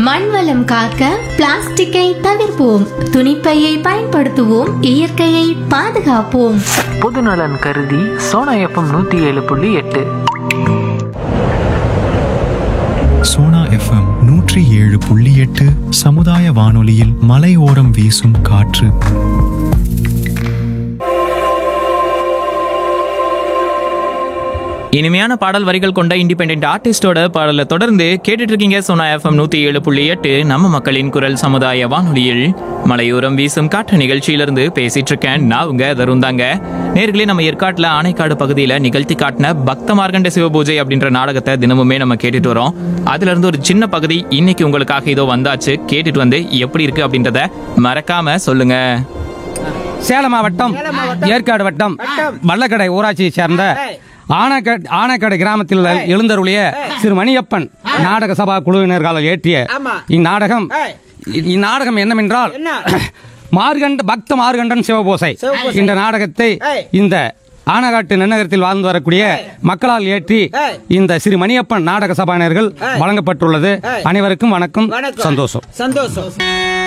மண் வளம் காக்க பிளாஸ்டிக்கை தவிர்ப்போம் துணிப்பையை பயன்படுத்துவோம் இயற்கையை பாதுகாப்போம் பொதுநலன் கருதி சோனா எஃப்எம் நூற்றி ஏழு புள்ளி எட்டு சோனா எஃப்எம் நூற்றி ஏழு புள்ளி எட்டு சமுதாய வானொலியில் மலையோரம் வீசும் காற்று இனிமையான பாடல் வரிகள் கொண்ட இண்டிபெண்ட் ஆர்டிஸ்டோட பாடலை தொடர்ந்து கேட்டுட்டு இருக்கீங்க சோனா எஃப்எம் நூத்தி ஏழு புள்ளி எட்டு நம்ம மக்களின் குரல் சமுதாய வானொலியில் மலையோரம் வீசும் காற்று நிகழ்ச்சியிலிருந்து பேசிட்டு இருக்கேன் நான் உங்க தருந்தாங்க நேர்களே நம்ம ஏற்காட்டுல ஆனைக்காடு பகுதியில நிகழ்த்தி காட்டின பக்த மார்கண்ட சிவபூஜை அப்படின்ற நாடகத்தை தினமுமே நம்ம கேட்டுட்டு வரோம் அதுல இருந்து ஒரு சின்ன பகுதி இன்னைக்கு உங்களுக்காக இதோ வந்தாச்சு கேட்டுட்டு வந்து எப்படி இருக்கு அப்படின்றத மறக்காம சொல்லுங்க சேலம் மாவட்டம் ஏற்காடு வட்டம் வல்லக்கடை ஊராட்சியை சேர்ந்த ஆனக்கட் ஆனக்கடை கிராமத்தில் எழுந்தருளிய சிறு மணியப்பன் நாடக சபா குழுவினர்கள் ஏற்றிய இந்நாடகம் இ- இந்நாடகம் என்னவென்றால் மார்கண்ட பக்த மார்கண்டன் சிவபோசை இந்த நாடகத்தை இந்த ஆனகாட்டு நன்னகரத்தில் வாழ்ந்து வரக்கூடிய மக்களால் ஏற்றி இந்த சிறு மணியப்பன் நாடக சபாயினர்கள் வழங்கப்பட்டுள்ளது அனைவருக்கும் வணக்கம் சந்தோஷம் சந்தோஷம்